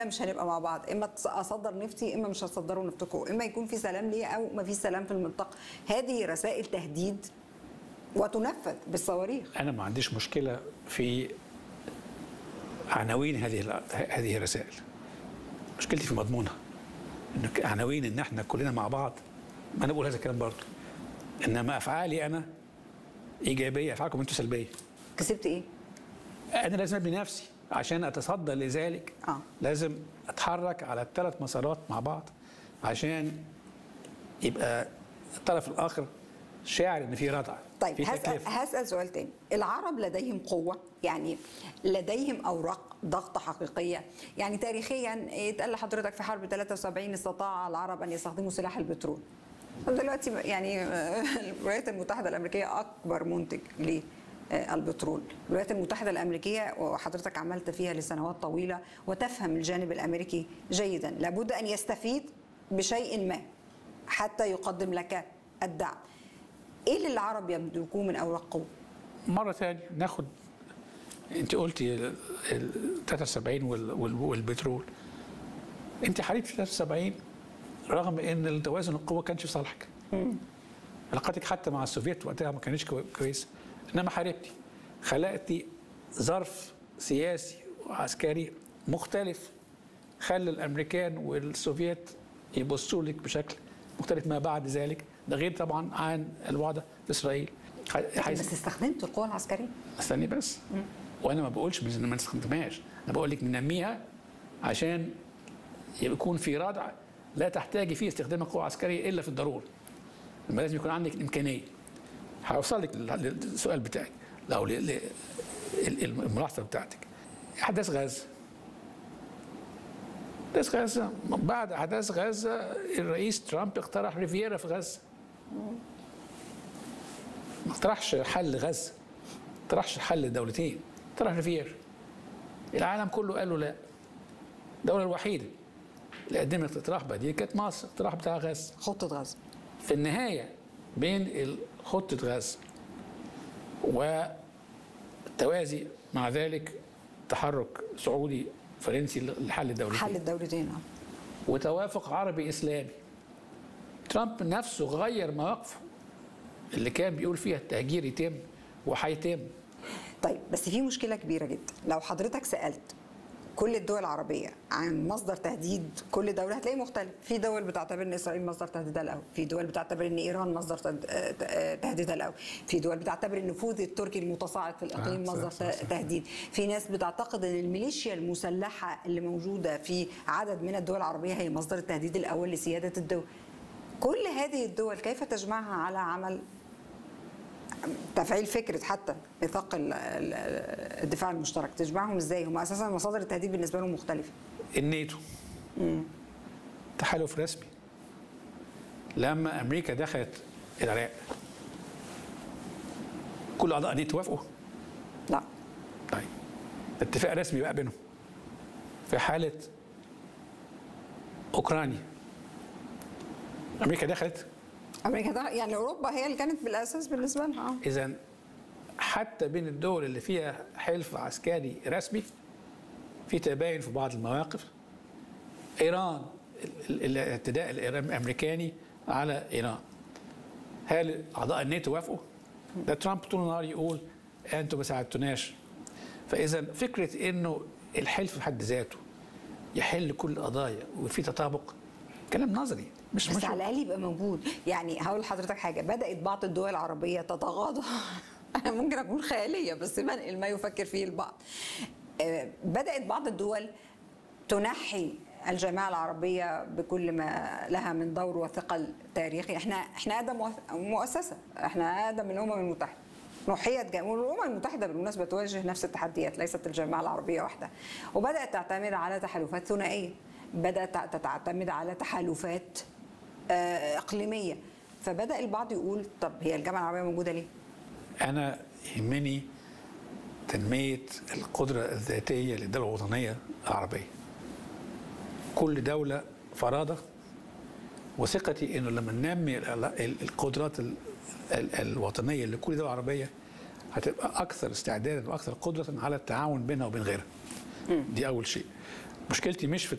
مش هنبقى مع بعض اما تص- اصدر نفتي اما مش هتصدروا نفتكم اما يكون في سلام ليه او ما في سلام في المنطقه هذه رسائل تهديد وتنفذ بالصواريخ انا ما عنديش مشكله في عناوين هذه ال- هذه الرسائل مشكلتي في مضمونها ان ك- عناوين ان احنا كلنا مع بعض ما انا بقول هذا الكلام برضه انما افعالي انا ايجابيه افعالكم انتم سلبيه كسبت ايه؟ انا لازم ابني نفسي عشان اتصدى لذلك آه. لازم اتحرك على الثلاث مسارات مع بعض عشان يبقى الطرف الاخر شاعر ان في ردع طيب في هسأل, تكلفه هسأل سؤال تاني العرب لديهم قوة يعني لديهم أوراق ضغط حقيقية يعني تاريخيا اتقال لحضرتك في حرب 73 استطاع العرب أن يستخدموا سلاح البترول دلوقتي يعني الولايات المتحدة الأمريكية أكبر منتج للبترول الولايات المتحدة الأمريكية وحضرتك عملت فيها لسنوات طويلة وتفهم الجانب الأمريكي جيدا لابد أن يستفيد بشيء ما حتى يقدم لك الدعم ايه اللي العرب يملكوه من اوراق قوه؟ مرة ثانية ناخد انت قلتي ال ال 73 وال وال والبترول انت حاربت في 73 رغم ان التوازن القوة كانش في صالحك علاقتك حتى مع السوفيت وقتها ما كانتش كوي- كويسة انما حاربتي خلقتي ظرف سياسي وعسكري مختلف خلى الامريكان والسوفيت يبصوا لك بشكل مختلف ما بعد ذلك ده غير طبعا عن الوضع في اسرائيل ح- حيث- بس استخدمت القوه العسكريه استني بس وانا ما بقولش مش- ما نستخدمهاش انا بقول لك ننميها عشان يكون في ردع لا تحتاجي فيه استخدام القوة العسكرية إلا في الضرورة لما لازم يكون عندك الإمكانية هوصل لك لل- للسؤال بتاعك أو ل- ل- ال- الملاحظة بتاعتك أحداث غزة أحداث غزة بعد أحداث غزة الرئيس ترامب اقترح ريفيرا في غزة ما اقترحش حل غزة ما اقترحش حل الدولتين اقترح ريفيرا العالم كله قال له لا الدولة الوحيدة اللي قدمت اقتراح بديل كانت مصر الاقتراح بتاع غزة خطه غزه في النهاية بين ال- خطة غزة والتوازي مع ذلك تحرك سعودي فرنسي لحل الدولتين حل الدولتين اه وتوافق عربي اسلامي ترامب نفسه غير مواقفه اللي كان بيقول فيها التهجير يتم وهيتم طيب بس في مشكله كبيره جدا لو حضرتك سالت كل الدول العربية عن مصدر تهديد كل دولة هتلاقي مختلف في دول بتعتبر ان اسرائيل مصدر تهديدها الاول في دول بتعتبر ان ايران مصدر تهد- آه، آه، تهديدها الاول في دول بتعتبر النفوذ التركي المتصاعد في الاقليم آه، صح، مصدر صح، صح. تهديد في ناس بتعتقد ان الميليشيا المسلحة اللي موجودة في عدد من الدول العربية هي مصدر التهديد الاول لسيادة الدول كل هذه الدول كيف تجمعها على عمل تفعيل فكره حتى ميثاق ال- ال- الدفاع المشترك تجمعهم ازاي هم اساسا مصادر التهديد بالنسبه لهم مختلفه الناتو تحالف رسمي لما امريكا دخلت العراق كل اعضاء الناتو وافقوا لا طيب ده اتفاق رسمي بقى بينهم في حاله اوكرانيا امريكا دخلت امريكا ده يعني اوروبا هي اللي كانت بالاساس بالنسبه لها آه. اذا حتى بين الدول اللي فيها حلف عسكري رسمي في تباين في بعض المواقف ايران ال- ال- الاعتداء الإيران- الامريكاني على ايران هل اعضاء الناتو وافقوا؟ ده ترامب طول النهار يقول انتوا ما ساعدتوناش فاذا فكره انه الحلف في حد ذاته يحل كل القضايا وفي تطابق كلام نظري مش بس مش على الاقل يبقى موجود يعني هقول لحضرتك حاجه بدات بعض الدول العربيه تتغاضى انا ممكن اكون خياليه بس بنقل ما يفكر فيه البعض آه، بدات بعض الدول تنحي الجامعه العربيه بكل ما لها من دور وثقل تاريخي احنا احنا اقدم مؤ- مؤسسه احنا اقدم من الامم المتحده نحيت جا- والامم المتحده بالمناسبه تواجه نفس التحديات ليست الجامعه العربيه وحدها وبدات تعتمد على تحالفات ثنائيه بدات تع- تعتمد على تحالفات آه، اقليميه فبدا البعض يقول طب هي الجامعه العربيه موجوده ليه؟ أنا يهمني تنمية القدرة الذاتية للدولة الوطنية العربية كل دولة فرادة وثقتي انه لما ننمي ال- ال- القدرات ال- ال- الوطنيه لكل دوله عربيه هتبقى اكثر استعدادا واكثر قدره على التعاون بينها وبين غيرها. دي اول شيء. مشكلتي مش في